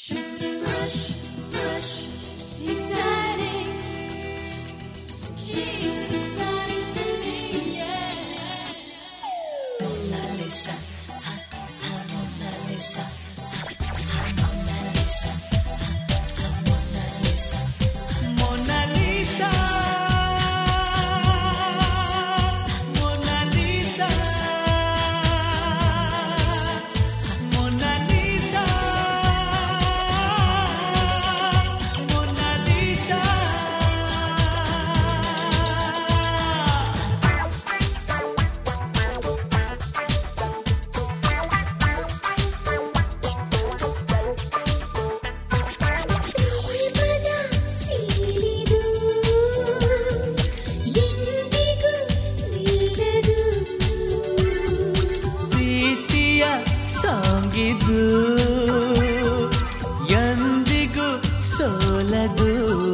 She's fresh, fresh, exciting. She's exciting to me, yeah. Mona Lisa, ah, ah, Mona Lisa, ah, ah, Mona Lisa, ah, ah, Mona Lisa. Mona Lisa, Mona Lisa, Mona Lisa, Mona Lisa. ಪ್ರೇಮದ ಸೀಲಿದು ಎಂದಿಗೂ ನಿಲ್ಲದು ಪ್ರೀತಿಯ ಸಾಂಗಿದು ಎಂದಿಗೂ ಸೋಲದು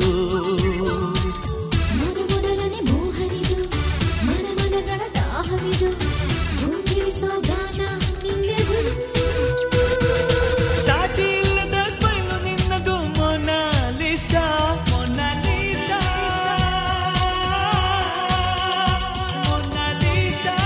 ಮೊದಮೊದಲನೆ ಮೋಹವಿದು ಮನ ಮನಗಳ ದಾಹವಿದು ಭೂಮಿಸೋ ಗಾನ ನಿನ್ನದು ಸಾಟಿ ಇಲ್ಲದ ಬಯಲು ನಿನ್ನದು ಮೊನಾಲಿಸಾ ಮೊನಾಲಿಸಾ ಮೊನಾಲಿಸಾ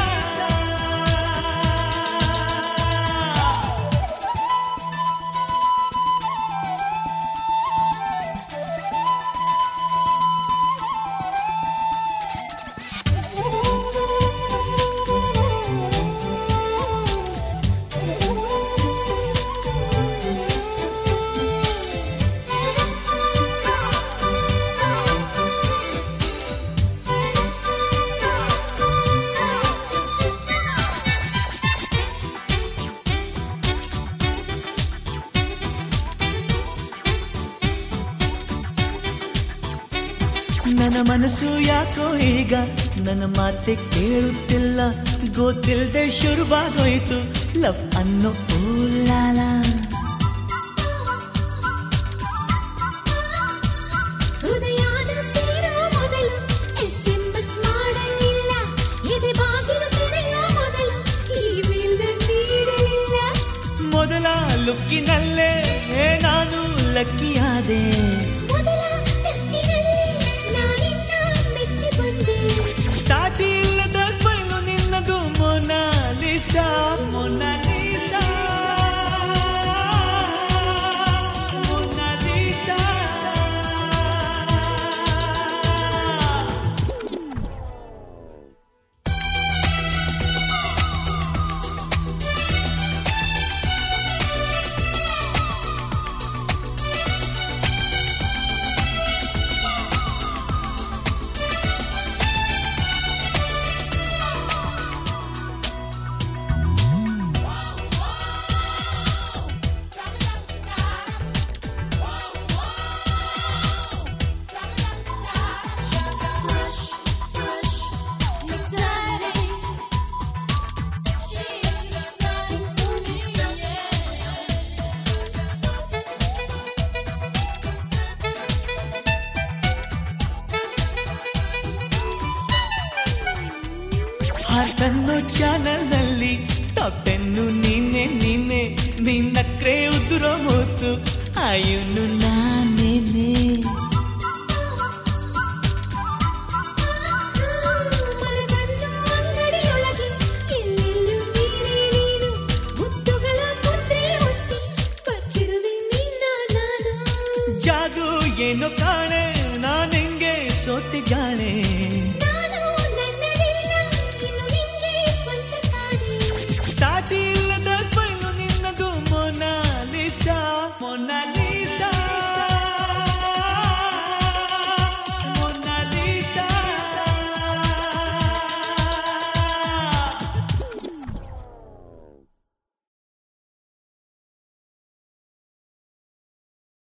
ನನ್ನ ಮನಸ್ಸು ಯಾಕೋ ಈಗ ನನ್ನ ಮಾತೆ ಕೇಳುತ್ತಿಲ್ಲ ಗೊತ್ತಿಲ್ಲದೆ ಶುರುವಾಗೋಯ್ತು ಲವ್ ಅನ್ನೋ ಓಲಾಲ ಹೃದಯಾನ ಸೇರೋ ಮೊದಲು ಎಸ್ಎಂಎಸ್ ಮಾಡಲಿಲ್ಲ ಎದೆ ಬಾಗಿಲು ತೆರೆಯೋ ಮೊದಲು ಇಮೇಲ್ ನೀಡಲಿಲ್ಲ ಮೊದಲ ಲುಕ್ಕಿನಲ್ಲೇ ನಾನು ಲಕ್ಕಿಯಾದೆ ಮೊದಲ ಟಚ್ಚಿನಲ್ಲಿ ನಾನಿನ್ನ ಮೆಚ್ಚಿ ಬಂದೆ ಸಾಟಿ ಇಲ್ಲದ ಬಯಲು ನಿನ್ನದು Mona Lisa Mona Lisa Mona Lisa Fresh, fresh, exciting. She's exciting to me, yeah. ಹಾಟನ್ನು ಚಾನಲ್ನಲ್ಲಿ ಟಾಪ್ ಟೆನ್ನು ನೀನೆ ನೀನೆ ನಿನ್ನಕ್ರೆ ಉದುರೋ ಮೂತು ಆಯುನು ನಾನೇನೆ ಮನಸ್ಸನ್ನು ಅಂಗಡಿಯೊಳಗೆ ಎಲ್ಲೆಲ್ಲೂ ನೀನೇ ನೀನು ಮುತ್ತುಗಳ ಮುದ್ರೆ ಒತ್ತಿ ಬಚ್ಚಿರುವೆ ನಿನ್ನ ನಾನು ಜಾದು ಏನು ಕಾಣೆ ನಾನೆಂಗೆ ಸೋತೆ ಜಾಣೆ ನಾ